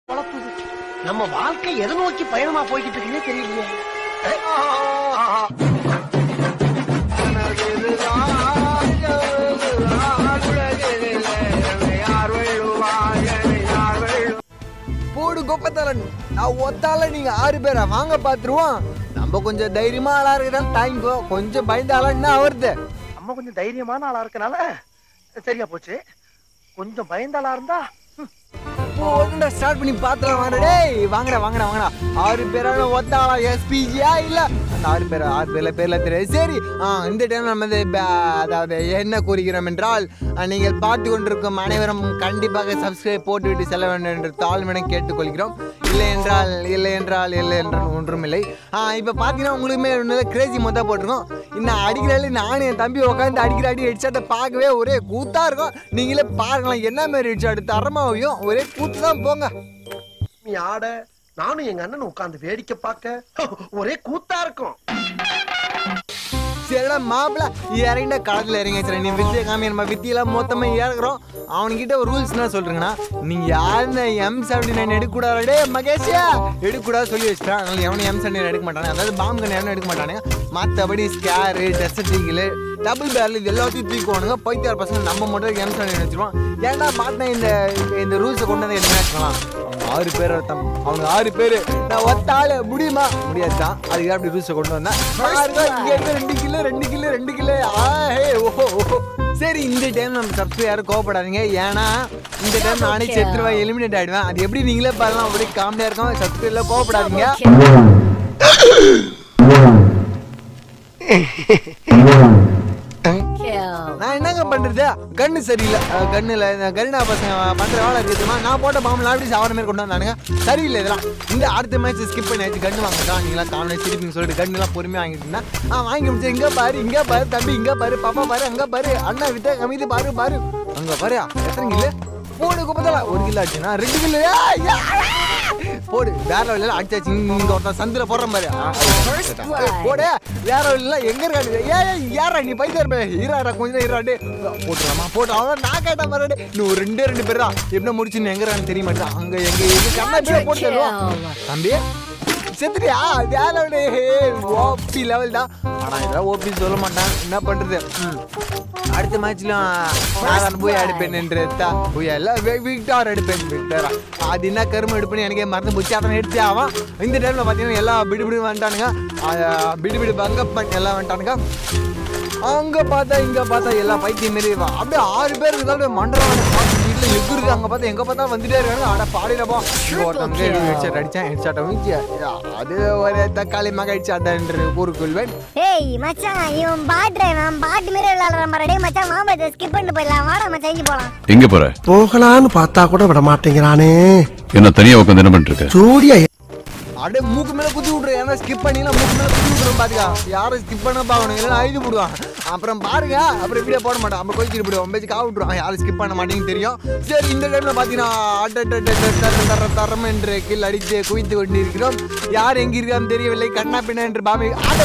குழப்புது நம்ம வாழ்க்கை எதை நோக்கி பயணமா போய்கிட்டு இருக்குன்னே தெரியலையே போடு கொப்பத்தலன் நான் ஒத்தால நீங்க ஆறு பேரா வாங்க பாத்துருவோம் நம்ம கொஞ்சம் தைரியமா ஆளா இருக்கிறான் தாங்கிக்கோ கொஞ்சம் பயந்த ஆளான்னா அவருது நம்ம கொஞ்சம் தைரியமான ஆளா இருக்கனால சரியா போச்சு கொஞ்சம் பயந்த ஆளா இருந்தா ஒன்றை ஸ்டார்ட் பண்ணி பாத்துலாம் வாங்கடா டேய் வாங்கடா வாங்கடா வாங்கடா ஆறு பேரான ஒத்த ஆளா எஸ்பிஜியா இல்ல அந்த ஆறு பேர் ஆறு பேர்ல பேர்ல தெரியாது சரி ஆ இந்த டைம் நம்ம வந்து ப- அதாவது என்ன கூறுகிறோம் என்றால் ஆ, நீங்கள் பார்த்து கொண்டிருக்கும் அனைவரும் கண்டிப்பாக சப்ஸ்கிரைப் போட்டுவிட்டு செல்ல வேண்டும் என்று தாழ்மையுடன் கேட்டுக்கொள்கிறோம் இல்லை என்றால் இல்லை என்றால் இல்லை என்றால் ஒன்றும் இல்லை ஆ இப்போ பார்த்தீங்கன்னா உங்களுக்குமே நல்ல கிரேசி மொத்தம் போட்டிருக்கோம் இன்னும் அடிக்கிறாள் நானும் என் தம்பி உட்காந்து அடிக்கிற அடி ஹெட்ஷாட்டை பார்க்கவே ஒரே கூத்தா இருக்கும் நீங்களே பாருங்களேன் என்ன மாதிரி ஹெட்ஷாட் தரமாவையும் ஒரே கூத்து தான் போங்க நீ ஆட நானும் எங்க அண்ணன் உட்கார்ந்து வேடிக்கை பார்க்க ஒரே கூத்தா இருக்கும் சரிடா மாப்பிள்ள இறங்கிட்ட களத்தில் இறங்க சரி நீ வித்தியை காமி நம்ம வித்தியெல்லாம் மொத்தமாக இறக்குறோம் அவன்கிட்ட ஒரு ரூல்ஸ் என்ன சொல்றீங்கன்னா நீங்க யாருன்னு எம் செவன்டி நைன் எடுக்கக்கூடாது டே மகேஷா எடுக்கக்கூடாது சொல்லி வச்சுட்டான் அதனால எவனும் எம் செவன்டி எடுக்க மாட்டானே அதாவது பாம்பு கண்ணு எவனும் எடுக்க மாட்டானுங்க மற்றபடி scar desert eagle double barrel இது எல்லாத்தையும் தூக்குவானுங்க பைத்தியார் பசங்க நம்ம மட்டும் எம் செவன்டி வச்சிருவோம் ஏன்டா மாட்டின இந்த இந்த ரூல்ஸை கொண்டு வந்து என்ன வச்சுக்கலாம் அவங்க ஆறு பேர் தம் அவங்க ஆறு பேர் நான் ஒத்த ஆளு முடியுமா முடியாது தான் அதுக்கு அப்படி ரூல்ஸை கொண்டு வந்தேன் ஆறு பேர் இங்க இருந்து ரெண்டு கிலோ ரெண்டு கிலோ ரெண்டு கிலோ ஆ ஹே ஓஹோ ஓஹோ சரி இந்த டைம் நம்ம சப்ஸ்கிரைப் யாரும் கோவப்படாதீங்க ஏன்னா இந்த டைம் நானே செத்துருவேன் எலிமினேட் ஆயிடுவேன் அது எப்படி நீங்களே பாருலாம் அப்படியே காமெடியா இருக்கும் சப்ஸ்கிரைப்ல கோவப்படாதீங்க நான் என்னங்க பண்றது கண்ணு சரியில்லை அஹ் கண்ணுல இந்த கருணா பசங்க பண்ற வேலை இருக்குதுமா நான் போட்ட பாம்பு அப்படி சாவர மாதிரி கொண்டு வந்தானுங்க சரியில்லை இதெல்லாம் இந்த அடுத்த மேட்ச் ஸ்கிப் பண்ணியாச்சு கண்ணு வாங்கலாம் நீங்களா காமெடி சிரிப்பிங்க சொல்லிட்டு கண்ணு எல்லாம் பொறுமையா வாங்கிட்டு இருந்தா ஆ வாங்கி முடிச்சு இங்க பாரு இங்க பாரு தம்பி இங்க பாரு பாப்பா பாரு அங்க பாரு அண்ணா விட்ட கமிது பாரு பாரு அங்க பாரு எத்தனை கிலோ போடு குப்பத்தல ஒரு கிலோ ஆச்சுன்னா ரெண்டு கிலோ போடு வேற வழியில அடிச்சாச்சு இங்க ஒருத்தன் சந்தில போடுற மாதிரி ஆ, ஏய், போடு வேற வழியில எங்க இருக்காடு ஏய் யாரா நீ பைத்தியம் இருப்ப ஈராடா கொஞ்சம் ஈராடு போட்டுலாமா போட்டு அவன் நான் கேட்ட மாதிரி இன்னும் ஒரு ரெண்டே ரெண்டு பேர் தான் எப்படி முடிச்சுன்னு எங்க இருக்கான்னு தெரிய மாட்டேன் அங்க எங்க எங்க கண்ணா போட்டு தருவோம் தம்பி செத்துட்டியா வேலை ஓபி லெவல் தான் ஆனா இதெல்லாம் ஓபி சொல்ல மாட்டான் என்ன பண்றது ம். அடுத்த மேட்ச்லயும் நான் போய் அடிப்பேன் என்று போய் எல்லாம் விக்டார் எடுப்பேன் விக்டாரா அது என்ன கரும்பு எடுப்பேன்னு எனக்கே மறந்து போச்சு அதனை எடுத்து ஆவான் இந்த டைம்ல பாத்தீங்கன்னா எல்லாம் பிடி பிடி வந்துட்டானுங்க ஆ, பிடி பிடி பங்கப்பன் எல்லாம் வந்துட்டானுங்க அங்க பார்த்தா இங்க பார்த்தா எல்லாம் பைத்தியம் மாரி வா. அப்படியே ஆறு பேர் இருந்தாலும் மண்டலம் வீட்டுல எகுருது அங்க பார்த்தா எங்க பார்த்தா வந்துட்டே இருக்காங்க ஆனா பாடியிலப்பா ஒருத்தவங்க ஹெட்ஷாட் அடிச்சேன் ஹெட்ஷாட் வீச்சு அது ஒரு தக்காளி மக ஹெட்ஷாட் கூறுக்கொள்வேன் ஏய் மச்சான் இவன் பாட் டிரைவன் பாட்டு மாரி விளையாடுறான் பாரு டேய் மச்சான் மாம்பழத்தை ஸ்கிப் பண்ணிட்டு போயிடலாம் வாடா மச்சான் இங்க போலாம் எங்க போற போகலான்னு பார்த்தா கூட விட மாட்டேங்கிறானே என்ன தனியா உட்காந்து என்ன பண்ணிட்டு இருக்க ஜோடியா அப்படியே மூக்கு மேல குத்தி விட்ரு ஏன்னா ஸ்கிப் பண்ணினா மூக்கு மேல குத்தி விட்ருவோம் பாத்துக்கா யாரும் ஸ்கிப் பண்ண பாக்கணும் இல்லைன்னா ஐந்து போடுவான் அப்புறம் பாருங்க அப்புறம் வீடியோ போட மாட்டான் அப்புறம் கொஞ்சம் போடுவோம் பேச்சு காவு விட்ருவான் யாரும் ஸ்கிப் பண்ண மாட்டேங்குன்னு தெரியும் சரி இந்த டைம்ல பாத்தீங்கன்னா அட, அட, அட, அட, தர தர தரம் என்று கீழ் அடித்து குவித்து கொண்டிருக்கிறோம் யார் எங்க இருக்கான்னு தெரியவில்லை கண்ணா பின்ன என்று பாமை ஆட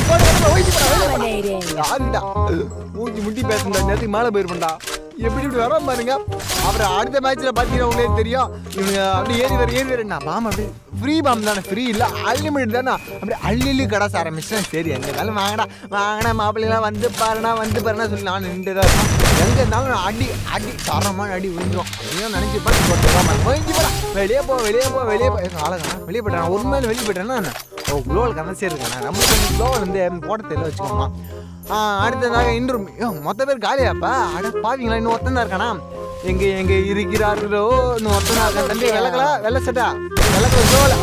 போட யாருடா மூஞ்சி முட்டி பேசுறா நேரத்துக்கு மேல போயிருப்பா எப்படி இப்படி வரோம் பாருங்க அப்புறம் அடுத்த மேட்ச்ல பாத்தீங்கன்னா உங்களுக்கு தெரியும் இவங்க அப்படி ஏறி வர ஏறி வர நான் பாம் அப்படி ஃப்ரீ பாம் தானே ஃப்ரீ இல்ல அன்லிமிட்டட் தானே அப்படி அள்ளி அள்ளி கடாச ஆரம்பிச்சேன் சரி எங்க இருந்தாலும் வாங்கடா வாங்கடா மாப்பிள்ளைலாம் வந்து பாருடா வந்து பாருடா சொல்லி நான் நின்று தான் இருப்பேன் எங்க இருந்தாலும் நான் அடி அடி தரமான அடி விழுந்துரும் அப்படின்னு நினைச்சு பார்த்து போட்டு போயிஞ்சு போடா வெளியே போ வெளியே போ வெளியே போ எங்க ஆளுங்க வெளியே போயிட்டேன் நான் ஒரு மேல வெளியே போயிட்டேன்னா என்ன? ஓ குளோவல் கனசே இருக்கேன் நான் நம்மளுக்கு கொஞ்சம் குளோவல் வந்து போட தெரியல வச்சுக்கோமா ஆ அடுத்ததாக இன்றும் மொத்த பேர் காலியாப்பா அட பாவீங்களா இன்னும் ஒருத்தன் தான் இருக்கானா எங்க எங்க இருக்கிறார்களோ இன்னும் ஒருத்தன் தான் இருக்கான் தம்பி வெள்ளக்கலா வெள்ள சட்டா வெள்ளக்கல ஜோல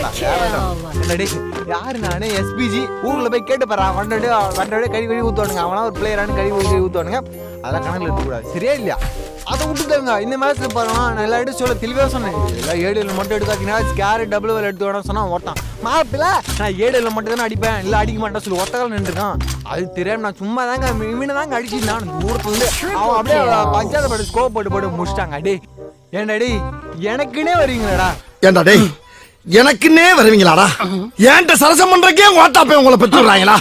என்னடி யாரு நானு எஸ்பிஜி ஊர்ல போய் கேட்டு பாரு வண்டோட வண்டோட கழி கழி ஊத்துவானுங்க அவனா ஒரு பிளேயரானு கழி கழி ஊத்துவானுங்க அதெல்லாம் கணக்கில் எடுக்கக்கூடாது சரியா இல்லையா அதை விட்டுட்டாங்க இந்த மேட்ச்ல பாருங்க நான் எல்லா எடுத்து சொல்ல தெளிவாக சொன்னேன் எல்லாம் ஏடுல மட்டும் எடுக்காதீங்கன்னா ஸ்கேரு டபுள் வேலை எடுத்து வேணும் சொன்னா ஒருத்தான் மாப்பிள்ள நான் ஏடுல மட்டும் தானே அடிப்பேன் இல்லை அடிக்க மாட்டேன் சொல்லி ஒத்தகால் நின்றுருக்கான் அது தெரியாம நான் சும்மா தாங்க இவனை தாங்க அடிச்சு நான் தூரத்துல இருந்து அவன் அப்படியே பஞ்சாயத்து போட்டு ஸ்கோப் போட்டு போட்டு முடிச்சிட்டாங்க அடி ஏன்டா டேய் எனக்குன்னே வரீங்களடா ஏண்டா டேய் எனக்குன்னே வருவீங்களாடா ஏன்ட்ட சரசம் பண்றக்கே ஓட்டாப்பே உங்களை பெற்று விடுறாங்களா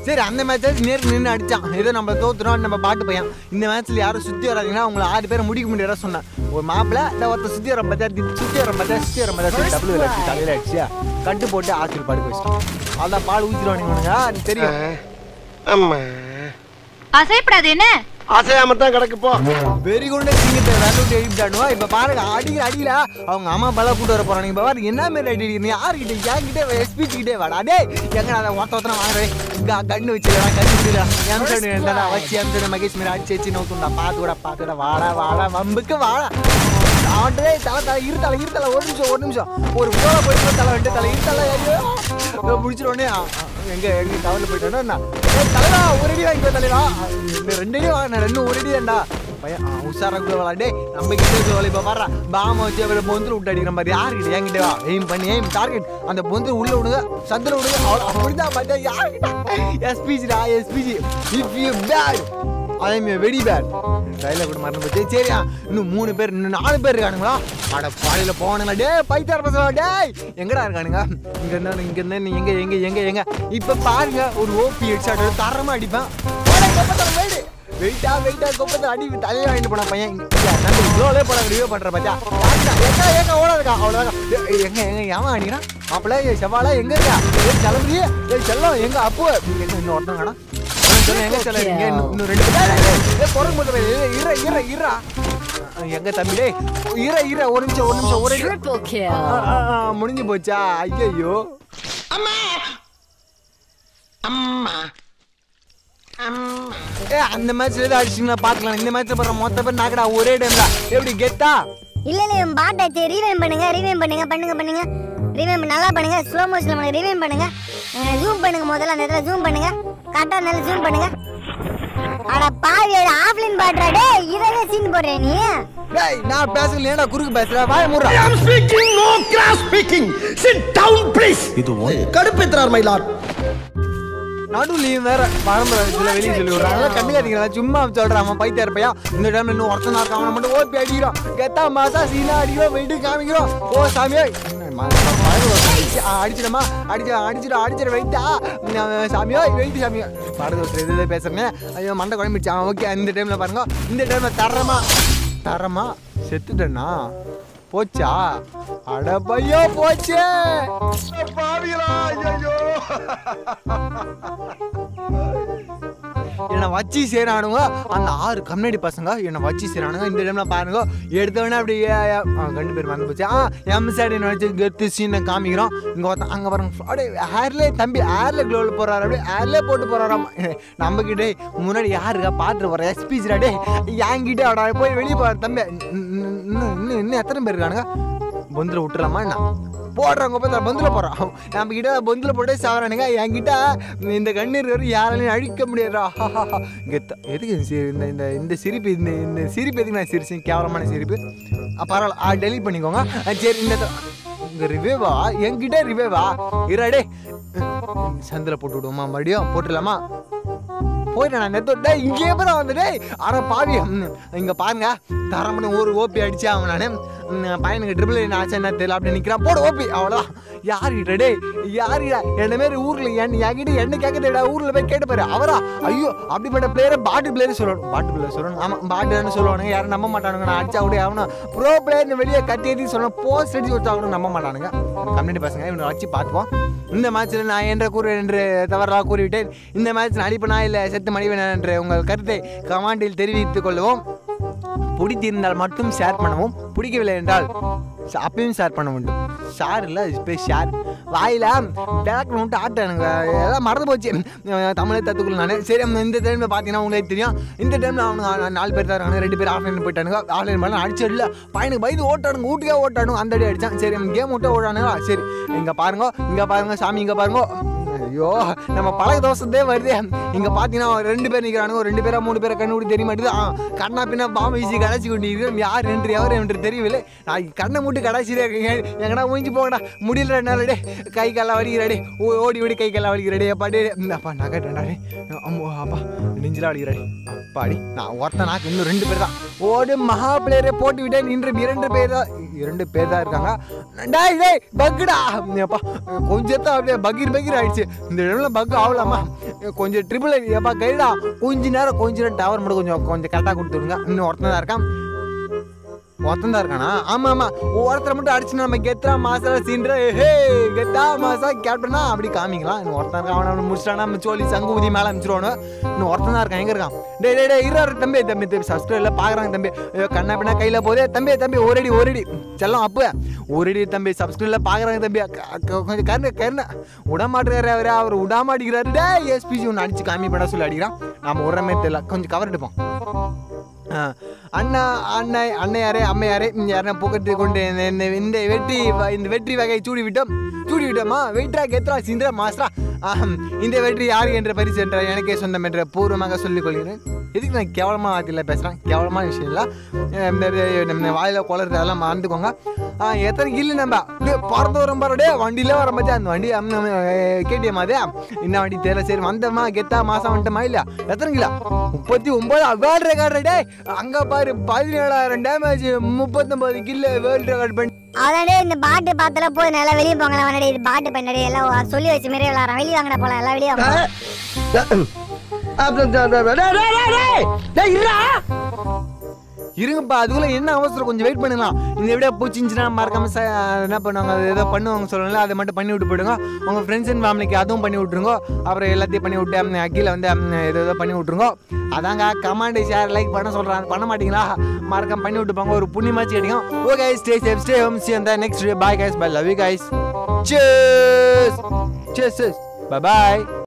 சரி அந்த மேட்ச் நேருக்கு நின்று அடிச்சான் ஏதோ நம்ம தோத்துறோம் நம்ம பாட்டு பையன் இந்த மேட்ச்ல யாரும் சுத்தி வராதீங்கன்னா உங்களை ஆறு பேரை முடிக்க முடியாத சொன்னேன் ஒரு மாப்பிள்ள இந்த ஒருத்த சுத்தி வர பார்த்தா சுத்தி வர பார்த்தா சுத்தி வர பார்த்தா டபுள் அடிச்சு தலையில அடிச்சியா கட்டு போட்டு ஆசிரியர் படுக்க வச்சிட்டான் அதான் பால் ஊற்றிடுவானுங்க தெரியும் ஆமா அசைப்படாது என்ன அசையாம தான் கிடக்கு போ வெறி கொண்டு சிங்கத்தை விளையாட்டு எழுதிட்டானுவா இப்ப பாருங்க அடிக்கிற அடியில அவங்க அம்மா பல கூட்டு வர போறாங்க இப்ப பாருங்க என்ன மாதிரி அடி நீ யாருக்கிட்ட என்கிட்ட ஸ்பீச் கிட்டே வாடா டேய் எங்க அதை ஒருத்த ஒருத்தன வாங்குறேன் கண்ணு வச்சுடா கண்ணு வச்சுடா எம்சடு என்னடா வச்சு எம்சடு மகேஷ் மீரா அடிச்சு வச்சு நோத்துண்டா பாத்துடா பாத்துடா வாடா வாடா வம்புக்கு வாடா அவன்டே தலை தலை இருத்தலை இருத்தலை ஒரு நிமிஷம் ஒரு நிமிஷம் ஒரு போல போயிட்டு தலை வந்துட்டு தலை இருத்தலை ஐயோ முடிச்சிருவோன்னே எங்க எங்க டவுன்ல போயிட்டோன்னா என்ன ஏய், தலைவா ஒரு அடி வாங்கிக்கோ தலைவா இந்த ரெண்டு அடி வாங்கின ரெண்டு ஒரு அடி தான்டா பையன் ஆ, உஷாரா கூட விளாடே நம்ம கிட்ட இருக்கிற இப்ப பாரு பாம வச்சு அவரை பொந்து விட்டு அடிக்கிற மாதிரி யாருக்கிட்ட என்கிட்ட வா எய்ம் பண்ணி எய்ம் டார்கெட் அந்த பொந்து உள்ள விடுங்க சந்திர விடுங்க அவ்வளோ அப்படிதான் பார்த்தா யாருக்கிட்ட எஸ்பிஜிடா SPG if you bad I am very bad dialogue கூட மறந்து போச்சு சரியா இன்னும் மூணு பேர் இன்னும் நாலு பேர் இருக்கானுங்களா அட பாடியில போவானுங்களா டேய் பைத்தார பசங்க டேய் எங்கடா இருக்கானுங்க இங்க இருந்தா இங்க இருந்தா நீ எங்க எங்க எங்க எங்க இப்ப பாருங்க ஒரு ஓபி ஹெட்ஷாட் தரமா அடிப்பேன் போடா, கொப்பத்தல வெயிட் வெயிட்டா வெயிட்டா கொப்பத்தை அடி தலையை வாங்கிட்டு போன பையன் இங்க நம்ம இவ்வளோலே போட ரிவ்யூ பண்ற பாத்தியா எங்க எங்க ஓட இருக்கா அவ்வளவுதான் ஏய், எங்க எங்க ஏமா அடிக்கிறான் மாப்பிள்ள ஏய் செவ்வாழை எங்க இருக்கா ஏய் கிளம்புறியே ஏய் செல்லம் எங்க அப்பு எங்க இன்னும் ஒருத்தங்கடா சொல்லுங்க, எங்க சொல்ல இருக்கீங்க? இன்னும் இன்னும் ரெண்டு பேர் ஏய், குரங்கு முதல்ல, ஏய், இர்றா, இர்றா, இர்றா. அஹ், எங்க தம்பி டேய் இர இர ஒரு நிமிஷம் ஒரு நிமிஷம் ஒரு நிமிஷம். ஆ, ஆ, ஆ, முடிஞ்சு போச்சா ஐயோ ஏ அந்த மேட்ச்ல ஏதாவது அடிச்சிங்களா பாக்கலாம் இந்த மேட்ச்ல போற மொத்த பேர் நாக்கடா ஒரே டைம்ல எப்படி கெத்தா இல்ல இல்ல இவன் பாட்டாச்சு ரீவைன் பண்ணுங்க ரீவைன் பண்ணுங்க பண்ணுங்க பண்ணுங்க ரீவைன் நல்லா பண்ணுங்க ஸ்லோ மோஷன்ல பண்ணுங்க ரீவைன் பண்ணுங்க ஜூம் பண்ணுங்க முதல்ல அந்த இடத்துல ஜூம் பண்ணுங்க கரெக்டா நல்லா ஜூம் பண்ணுங்க அட பாவி ஆஃப்லைன் பாட்றா டேய் இதவே சீன் போடுற நீ டேய் நான் பேசல ஏன்டா குறுக்கு பேசுற வாய மூடுறா speaking no cross speaking sit down please இது கடுப்பேத்துறார் மயிலாட் நடுவுலையும் வேற வரம்பு சில வெளியே சொல்லி விடுறாங்க கண்டுக்காதீங்களா சும்மா சொல்றான் அவன் பைத்தியா இருப்பையா இந்த டைம்ல இன்னும் ஒருத்தனா இருக்கான் அவனை மட்டும் ஓப்பி அடிக்கிறோம் கெத்தா மாசா சீனா அடிக்கிறோம் வெயிட்டு காமிக்கிறோம் ஓ சாமியே அடிச்சிடமா அடிச்சு அடிச்சிடும் அடிச்சிட வெயிட்டா சாமியோ வெயிட் சாமியோ பாரதோசம் எது எது பேசுறேன் ஐயோ மண்டை குழம்பிடுச்சான் ஓகே இந்த டைம்ல பாருங்க இந்த டைம்ல தரமா தரமா செத்துட்டேனா போச்சா அட பையோ போச்சே பாவிகளா ஐயோ என்னை வச்சு சேரானுங்க அந்த ஆறு கம்யூனிட்டி பசங்க என்னை வச்சு சேரானுங்க இந்த டைம்ல பாருங்க எடுத்தவொடனே அப்படி ஏ, ஏ, ஆ, ரெண்டு பேர் வந்து போச்சு ஆ எம் சைடு என்ன வச்சு கெத்து சீனை காமிக்கிறோம் இங்க ஒருத்தன் அங்க பாருங்க அப்படியே ஹேர்லே தம்பி ஹேர்ல க்ளோவில் போறாரு அப்படியே ஹேர்லே போட்டு போறாராம் நம்ம கிட்டே முன்னாடி யாருக்கா பாத்துட்டு போற எஸ்பிஜிடா டே என்கிட்ட அவடா போய் வெளியே போற தம்பி இன்னும் இன்னும் இன்னும் இன்னும் எத்தனை பேர் இருக்கானுங்க பொந்தில் விட்டுலாமா என்ன போடுறவங்க போய் பொந்தில் போடுறான் நம்ம கிட்ட பொந்தில் போட்டே சாவறானுங்க என்கிட்ட இந்த கண்ணீர் வரும் யாராலையும் அழிக்க முடியாதா கெத்தா எதுக்கு இந்த சி- இந்த இந்த இந்த சிரிப்பு இந்த இந்த சிரிப்பு எதுக்கு நான் சிரிச்சேன் கேவலமான சிரிப்பு ஆ, பரவாயில்ல டெலிட் பண்ணிக்கோங்க ஆ, சரி இந்த த- இங்க ரிவேவா என்கிட்ட ரிவேவா இராடே சந்தில் போட்டு விடுவோமா மறுபடியும் போட்டுடலாமா போயிட்டேன் நான் நெத்தோ டேய் இங்கே போய் வந்து டேய் அட பாவி ம், இங்க பாருங்க தரமணி ஒரு ஓபி அடிச்சா அவன் நானு ம், பையனுக்கு ட்ரிபிள் என்ன ஆச்சு என்ன தெரியல அப்படி நிக்கிறான் போடு ஓபி அவ்வளோதான் யாருக்கிட்ட டேய் யாருடா என்ன மாரி ஊர்ல என் என்கிட்ட என்ன கேட்கறா ஊர்ல போய் கேட்டு பாரு அவரா ஐயோ அப்படிப்பட்ட பிளேயரை பாட்டு பிளேயர் சொல்லணும் பாட்டு பிளேயர் சொல்லணும் ஆமா பாட்டுன்னு சொல்லுவானுங்க யாரும் நம்ப மாட்டானுங்க நான் அடிச்சா கூட அவனும் ப்ரோ பிளேயர்னு வெளியே கட்டி ஏற்றி சொல்லணும் போஸ்ட் அடிச்சு வச்சா கூட நம்ப மாட்டானுங்க கம்யூனிட்டி பசங்க இவனை வச்சு பார்த்துப்போம் இந்த மேட்ச்சில் நான் என்ற கூறு என்று தவறாக கூறிவிட்டேன் இந்த மேட்ச் நடிப்பனா இல்லை செத்து மடிவனா என்ற உங்கள் கருத்தை கமாண்டில் தெரிவித்துக் கொள்ளவும் பிடித்திருந்தால் மட்டும் ஷேர் பண்ணவும் பிடிக்கவில்லை என்றால் ச- அப்பயும் ஷேர் பண்ண வேண்டும் ஷேர் இல்லை பேர் ஷேர் வாயில பேக் மட்டும் ஆட்ட எனக்கு எல்லாம் மறந்து போச்சு அஹ் தமிழை தத்துக்குள்ள நான் சரி நம்ம இந்த டைமில் பார்த்தீங்கன்னா உங்களுக்கு தெரியும் இந்த டைமில் அவனுங்க நாலு பேர் தான் இருக்காங்க ரெண்டு பேர் ஆஃப்லைன் போயிட்டானுங்க ஆஃப்லைன் பண்ண அடிச்சிடல பையனுக்கு பயந்து ஓட்டானுங்க வீட்டுக்கே ஓட்டானுங்க அந்த அடி அடிச்சான் சரி கேம் விட்டு ஓடானுங்க சரி இங்கே பாருங்க இங்கே பாருங்க சாமி இங்கே பாருங்க ஐயோ நம்ம பழக தோசத்தே வருது இங்க பாத்தீங்கன்னா ரெண்டு பேர் நிக்கிறானுங்க ஒரு ரெண்டு பேரா மூணு பேரை கண்ணு தெரிய மாட்டேது ஆ, கண்ணா பின்னா பாம்பு வீசி கடைச்சி கொண்டு இருக்கிறோம் யார் என்று எவர் என்று தெரியவில்லை நான் கண்ணை மூட்டு கடைசியிலே இருக்கீங்க எங்கடா மூஞ்சி போங்கடா முடியல என்னால டே கை காலாம் வலிக்கிறாடே ஓடி ஓடி கை காலாம் வலிக்கிறாடே அப்பா டே அப்பா நகட்டா டே அம்மோ அப்பா நெஞ்சில அடிக்கிறாடி பாடி நான் ஒருத்தன் நாக்கு இன்னும் ரெண்டு பேர் தான் ஒரு மகா பிளேயரை போட்டு விட்டேன் இன்று இரண்டு பேர் தான் இரண்டு பேர் தான் இருக்காங்க டேய் டேய் பக்குடா அப்பா கொஞ்சம் தான் அப்படியே பகீர் பகீர் ஆயிடுச்சு இந்த இடம்ல பக்கு ஆகலாமா கொஞ்சம் ட்ரிபிள் ஏப்பா கைடா கொஞ்ச நேரம் கொஞ்ச நேரம் டவர் மட்டும் கொஞ்சம் கொஞ்சம் கரெக்டாக கொடுத்துருங்க இன்னும் ஒருத்தன் தான் இருக்கான் ஒருத்தன் தான் இருக்கானா ஆமா ஆமா ஒருத்தரை மட்டும் அடிச்சு நம்ம கெத்தா மாசா சீன்ற ஹே கெத்தா மாசா கேப்டனா அப்படி காமிக்கலாம் இன்னும் ஒருத்தன் இருக்கான் அவனை முடிச்சிட்டானா நம்ம சோழி சங்கு ஊதி மேலே அனுப்பிச்சிருவானு இன்னும் ஒருத்தன் தான் இருக்கான் எங்க இருக்கான் டே டே டே இரு தம்பி தம்பி தம்பி சப்ஸ்கிரைப்ல பாக்குறாங்க தம்பி ஐயோ கண்ணா பின்னா கையில போதே தம்பி தம்பி ஒரு அடி ஒரு அடி செல்லம் அப்ப ஒரு அடி தம்பி சப்ஸ்கிரைப்ல பாக்குறாங்க தம்பி க- க- கொஞ்சம் கருணை கருணை விட மாட்டேறாரு அவரு அவர் விட மாட்டேங்கிறாரு டே எஸ்பிசி ஒன்று அடிச்சு காமி பண்ண சொல்லி அடிக்கிறான் நாம உரமே தெரியல கொஞ்சம் கவர் எடுப்போம் ஆ, அண்ணா அண்ணா அண்ணையாரே அம்மையாரே யாரா புகட்டு கொண்டு இந்த- இந்த இந்த வெற்றி வ- இந்த வெற்றி வகை சூடி விட்டோம் சூடி விட்டோமா வெயிட்ரா கெத்ரா சிந்திரா மாஸ்டரா ஆஹம், இந்த வெற்றி யாருக்கு என்ற பரிசு என்ற எனக்கே சொந்தம் என்ற பூர்வமாக சொல்லிக் கொள்கிறேன் எதுக்கு நான் கேவலமாக வார்த்தையில் பேசுகிறேன் கேவலமான விஷயம் இல்லை அஹ் இந்த இது நம்ம வாயில் குளறது அதெல்லாம் மறந்துக்கோங்க ஆ, எத்தனை கில்லு நம்ம டேய், பறந்து வரும் பாரு டே வண்டியில வர மாதிரி அந்த வண்டி கேட்டியம்மா அதே என்ன வண்டி தெரியல சரி வந்தோமா கெத்தா மாசம் வந்துட்டோமா இல்லையா எத்தனை கிலோ முப்பத்தி ஒன்பது வேர்ல்டு ரெக்கார்டு டே அங்க பாரு பதினேழாயிரம் டேமேஜ் முப்பத்தொன்பது கில்லு வேர்ல்டு ரெக்கார்ட் பண்ணி அதானே இந்த பாட்டு பார்த்தல போய் நல்லா வெளியே போங்களா அவனடே இது பாட்டு பண்ணடே எல்லாம் சொல்லி வச்சு மாரி விளாட்றான் வெளியே வாங்கின போலாம் எல்லாம் வெளியே வாங்க இருங்கப்பா அதுக்குள்ள என்ன அவசரம் கொஞ்சம் வெயிட் பண்ணுங்களா இந்த விட பூச்சிஞ்சுனா மறக்காம ச- என்ன பண்ணுவாங்க அது ஏதோ பண்ணுவாங்க சொல்லல அதை மட்டும் பண்ணி விட்டு போயிடுங்க உங்க ஃப்ரெண்ட்ஸ் அண்ட் ஃபேமிலிக்கு அதுவும் பண்ணி விட்டுருங்க அப்புறம் எல்லாத்தையும் பண்ணி விட்டு ம், கீழே வந்து ம், ஏதோ ஏதோ பண்ணி விட்டுருங்க அதாங்க கமாண்ட் ஷேர் லைக் பண்ண சொல்றாங்க பண்ண மாட்டீங்களா மறக்காம பண்ணி விட்டு போங்க ஒரு புண்ணியமாச்சு கிடைக்கும் okay stay safe stay home சி அந்த next bye guys bye love you guys cheers cheers bye bye